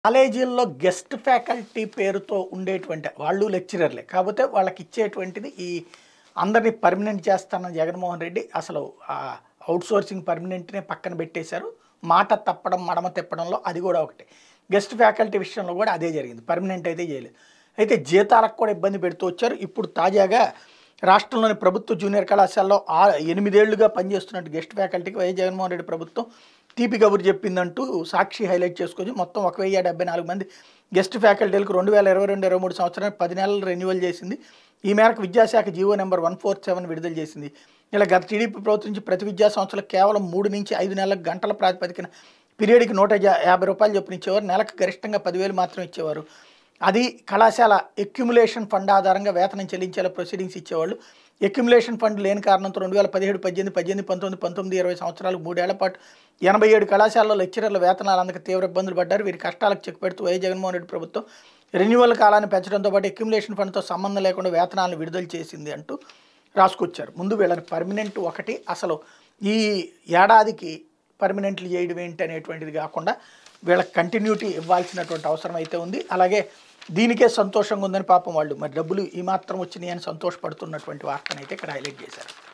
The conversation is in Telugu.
కాలేజీల్లో గెస్ట్ ఫ్యాకల్టీ పేరుతో ఉండేటువంటి వాళ్ళు లెక్చరర్లే కాకపోతే వాళ్ళకి ఇచ్చేటువంటిది ఈ అందరినీ పర్మనెంట్ చేస్తానని జగన్మోహన్ రెడ్డి అసలు అవుట్ సోర్సింగ్ పర్మనెంట్నే పక్కన పెట్టేశారు మాట తప్పడం మడమ తిప్పడంలో అది కూడా ఒకటి గెస్ట్ ఫ్యాకల్టీ విషయంలో కూడా అదే జరిగింది పర్మనెంట్ అయితే చేయలేదు అయితే జీతాలకు కూడా ఇబ్బంది పెడుతూ వచ్చారు ఇప్పుడు తాజాగా రాష్ట్రంలోని ప్రభుత్వ జూనియర్ కళాశాలలో ఆ ఎనిమిదేళ్లుగా పనిచేస్తున్నట్టు గెస్ట్ ఫ్యాకల్టీకి వైఎస్ జగన్మోహన్ రెడ్డి ప్రభుత్వం తీపి కబురు చెప్పిందంటూ సాక్షి హైలైట్ చేసుకొని మొత్తం ఒక వెయ్యి డెబ్బై నాలుగు మంది గెస్ట్ ఫ్యాకల్టీలకు రెండు వేల ఇరవై రెండు ఇరవై మూడు సంవత్సరానికి పది నెలలు రెన్యువల్ చేసింది ఈ మేరకు విద్యాశాఖ G O number one four seven విడుదల చేసింది ఇలా గత టీడీపీ ప్రభుత్వం నుంచి ప్రతి విద్యా సంవత్సరాలకు కేవలం మూడు నుంచి ఐదు నెలల గంటల ప్రాతిపదికన పీరియడ్కి నూట యా- యాభై రూపాయలు చొప్పున ఇచ్చేవారు నెలకు గరిష్టంగా పదివేలు మాత్రం ఇచ్చేవారు అది కళాశాల ఎక్యుములేషన్ ఫండ్ ఆధారంగా వేతనం చెల్లించేలా ప్రొసీడింగ్స్ ఇచ్చేవాళ్ళు ఎక్యుములేషన్ ఫండ్ లేని కారణంతో రెండు వేల పదిహేడు పద్దెనిమిది పద్దెనిమిది పంతొమ్మిది పంతొమ్మిది ఇరవై సంవత్సరాలు మూడేళ్ల పాటు ఎనభై ఏడు కళాశాలలో లెక్చరర్ల వేతనాలు అందక తీవ్ర ఇబ్బందులు పడ్డారు వీరి కష్టాలకు చెక్ పెడుతూ వైఎస్ జగన్మోహన్ రెడ్డి ప్రభుత్వం రెన్యువల్ కాలాన్ని పెంచడంతో పాటు ఎక్యుములేషన్ ఫండ్తో సంబంధం లేకుండా వేతనాలను విడుదల చేసింది అంటూ రాసుకొచ్చారు ముందు వీళ్ళని పర్మనెంట్ ఒకటి అసలు ఈ ఏడాదికి పర్మనెంట్లు చేయడం ఏంటి అనేటువంటిది కాకుండా వీళ్ళకి కంటిన్యూటీ ఇవ్వాల్సినటువంటి అవసరం అయితే ఉంది అలాగే దీనికే సంతోషంగా ఉందని పాపం వాళ్ళు మరి డబ్బులు ఈ మాత్రం వచ్చినాయి అని సంతోషపడుతున్నటువంటి వార్తనైతే ఇక్కడ హైలైట్ చేశారు